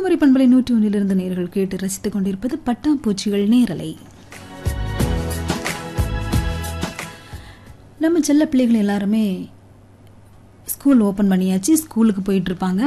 குமரி பண்பலை நூற்றி ஒன்றிலிருந்து நேர்கள் கேட்டு ரசித்துக் கொண்டிருப்பது பட்டாம்பூச்சிகள் நேரலை நம்ம செல்ல பிள்ளைகள் எல்லாருமே ஸ்கூல் ஓப்பன் பண்ணியாச்சு ஸ்கூலுக்கு போயிட்டு இருப்பாங்க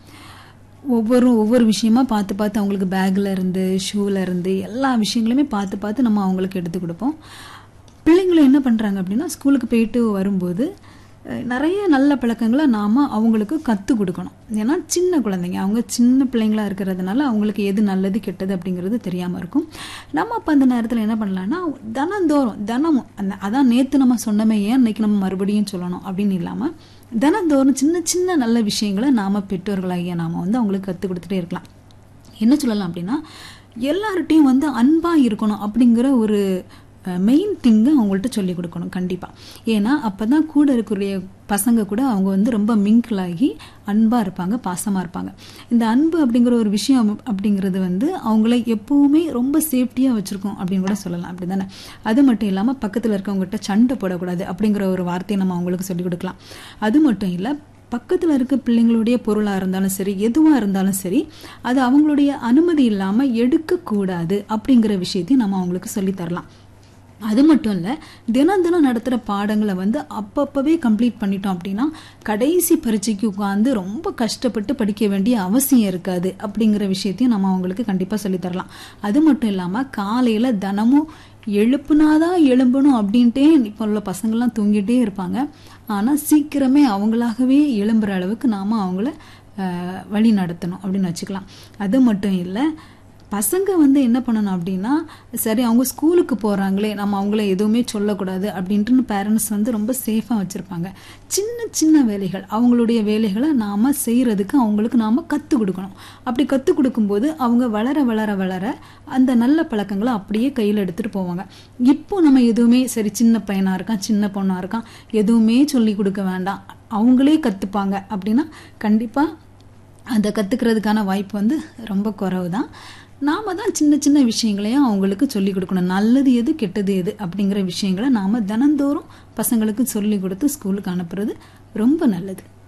ஒவ்வொரு ஒவ்வொரு விஷயமா பார்த்து பார்த்து அவங்களுக்கு பேக்கில் இருந்து ஷூவில் இருந்து எல்லா விஷயங்களுமே பார்த்து பார்த்து நம்ம அவங்களுக்கு எடுத்து கொடுப்போம் பிள்ளைங்களும் என்ன பண்ணுறாங்க அப்படின்னா ஸ்கூலுக்கு போயிட்டு வரும்போது அஹ், நிறைய நல்ல பழக்கங்களை நாம் அவங்களுக்கு கற்றுக் கொடுக்கணும் ஏன்னா சின்ன குழந்தைங்க அவங்க சின்ன பிள்ளைங்களா இருக்கிறதுனால அவங்களுக்கு எது நல்லது கெட்டது அப்படிங்கிறது தெரியாமல் இருக்கும் நம்ம அப்போ அந்த நேரத்தில் என்ன பண்ணலாம்னா தினந்தோறும் தினமும் அந்த அதான் நேற்று நம்ம சொன்னமே ஏன் இன்னைக்கு நம்ம மறுபடியும் சொல்லணும் அப்படின்னு இல்லாமல் தினந்தோறும் சின்ன சின்ன நல்ல விஷயங்களை நாம் பெற்றோர்களாகிய நாம் வந்து அவங்களுக்கு கற்றுக் கொடுத்துட்டே இருக்கலாம் என்ன சொல்லலாம் அப்படின்னா எல்லார்ட்டையும் வந்து அன்பாக இருக்கணும் அப்படிங்கிற ஒரு மெயின் திங்கை அவங்கள்ட்ட சொல்லி கொடுக்கணும் கண்டிப்பாக ஏன்னா அப்போ தான் கூட இருக்கக்கூடிய பசங்க கூட அவங்க வந்து ரொம்ப மிங்கிள் ஆகி அன்பாக இருப்பாங்க பாசமாக இருப்பாங்க இந்த அன்பு அப்படிங்கிற ஒரு விஷயம் அப்படிங்கிறது வந்து அவங்கள எப்போவுமே ரொம்ப சேஃப்டியாக வச்சுருக்கோம் அப்படின்னு கூட சொல்லலாம் அப்படி தானே அது மட்டும் இல்லாமல் பக்கத்தில் இருக்கவங்ககிட்ட சண்டை போடக்கூடாது அப்படிங்கிற ஒரு வார்த்தையை நம்ம அவங்களுக்கு சொல்லிக் கொடுக்கலாம் அது மட்டும் இல்லை பக்கத்தில் இருக்க பிள்ளைங்களுடைய பொருளாக இருந்தாலும் சரி எதுவாக இருந்தாலும் சரி அது அவங்களுடைய அனுமதி இல்லாமல் எடுக்கக்கூடாது அப்படிங்கிற விஷயத்தையும் நம்ம அவங்களுக்கு சொல்லித் தரலாம் அது மட்டும் இல்லை தினம் தினம் நடத்துகிற பாடங்களை வந்து அப்பப்பவே கம்ப்ளீட் பண்ணிட்டோம் அப்படின்னா கடைசி பரீட்சைக்கு உட்காந்து ரொம்ப கஷ்டப்பட்டு படிக்க வேண்டிய அவசியம் இருக்காது அப்படிங்கிற விஷயத்தையும் நம்ம அவங்களுக்கு கண்டிப்பாக சொல்லித் தரலாம் அது மட்டும் இல்லாமல் காலையில் தினமும் எழுப்புனாதான் எழும்பணும் அப்படின்ட்டே இப்போ உள்ள பசங்கள்லாம் தூங்கிட்டே இருப்பாங்க ஆனால் சீக்கிரமே அவங்களாகவே எழும்புற அளவுக்கு நாம் அவங்கள அஹ், வழி நடத்தணும் அப்படின்னு வச்சுக்கலாம் அது மட்டும் இல்லை பசங்க வந்து என்ன பண்ணணும் அப்படின்னா சரி அவங்க ஸ்கூலுக்கு போகிறாங்களே நம்ம அவங்கள எதுவுமே சொல்லக்கூடாது அப்படின்ட்டு பேரண்ட்ஸ் வந்து ரொம்ப சேஃபாக வச்சுருப்பாங்க சின்ன சின்ன வேலைகள் அவங்களுடைய வேலைகளை நாம் செய்கிறதுக்கு அவங்களுக்கு நாம் கற்றுக் கொடுக்கணும் அப்படி கற்றுக் கொடுக்கும்போது அவங்க வளர வளர வளர அந்த நல்ல பழக்கங்களை அப்படியே கையில் எடுத்துகிட்டு போவாங்க இப்போ நம்ம எதுவுமே சரி சின்ன பையனாக இருக்கான் சின்ன பொண்ணாக இருக்கான் எதுவுமே சொல்லி கொடுக்க வேண்டாம் அவங்களே கற்றுப்பாங்க அப்படின்னா கண்டிப்பாக அதை கற்றுக்கிறதுக்கான வாய்ப்பு வந்து ரொம்ப குறைவு தான் நாம தான் சின்ன சின்ன விஷயங்களையும் அவங்களுக்கு சொல்லிக் கொடுக்கணும் நல்லது எது கெட்டது எது அப்படிங்கிற விஷயங்களை நாம் தினந்தோறும் பசங்களுக்கு சொல்லி கொடுத்து ஸ்கூலுக்கு அனுப்புறது ரொம்ப நல்லது